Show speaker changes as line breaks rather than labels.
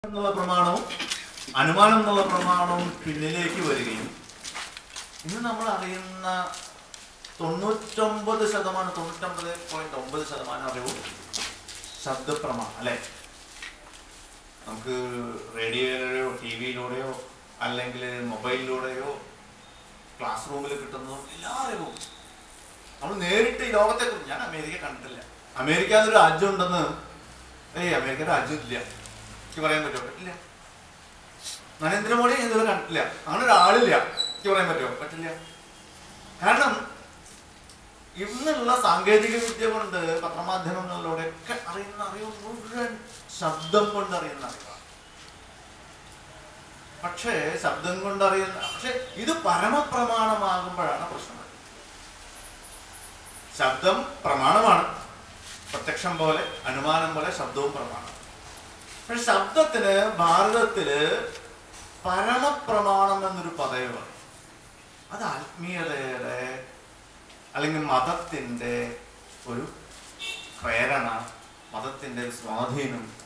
എന്നുള്ള പ്രമാണവും അനുമാനം എന്നുള്ള പ്രമാണവും പിന്നിലേക്ക് വരികയും ഇന്ന് നമ്മൾ അറിയുന്ന തൊണ്ണൂറ്റൊമ്പത് ശതമാനം തൊണ്ണൂറ്റൊമ്പത് പോയിന്റ് ഒമ്പത് ശതമാനം അറിവും ശബ്ദപ്രമാണം അല്ലെ നമുക്ക് റേഡിയോയിലൂടെയോ ടി വിയിലൂടെയോ അല്ലെങ്കിൽ മൊബൈലിലൂടെയോ ക്ലാസ് റൂമിൽ കിട്ടുന്നതും എല്ലാ അറിവും നമ്മൾ നേരിട്ട് ഈ ലോകത്തെ കുറിച്ച് ഞാൻ അമേരിക്ക കണ്ടിട്ടില്ല അമേരിക്ക എന്നൊരു രാജ്യം ഉണ്ടെന്ന് ഏയ് അമേരിക്ക രാജ്യം ഇല്ല എനിക്ക് പറയാൻ പറ്റുമോ പറ്റില്ല നരേന്ദ്രമോദി ഇതുവരെ കണ്ടിട്ടില്ല അങ്ങനെ ഒരാളില്ല എനിക്ക് പറയാൻ പറ്റുമോ പറ്റില്ല കാരണം ഇന്നുള്ള സാങ്കേതിക വിദ്യ കൊണ്ട് പത്രമാധ്യമങ്ങളിലൂടെ ഒക്കെ അറിയുന്ന അറിവ് മുഴുവൻ ശബ്ദം കൊണ്ട് അറിയുന്ന അറിവാണ് പക്ഷേ ശബ്ദം കൊണ്ട് അറിയുന്ന പക്ഷെ ഇത് പരമപ്രമാണമാകുമ്പോഴാണ് പ്രശ്നം വരുന്നത്. ശബ്ദം പ്രമാണമാണ് പ്രത്യക്ഷം പോലെ അനുമാനം പോലെ ശബ്ദവും പ്രമാണം പക്ഷെ ശബ്ദത്തിന് ഭാരതത്തില് പരമപ്രമാണം എന്നൊരു പദവി പറയും അത് ആത്മീയതയുടെ അല്ലെങ്കിൽ മതത്തിന്റെ ഒരു പ്രേരണ മതത്തിന്റെ ഒരു സ്വാധീനം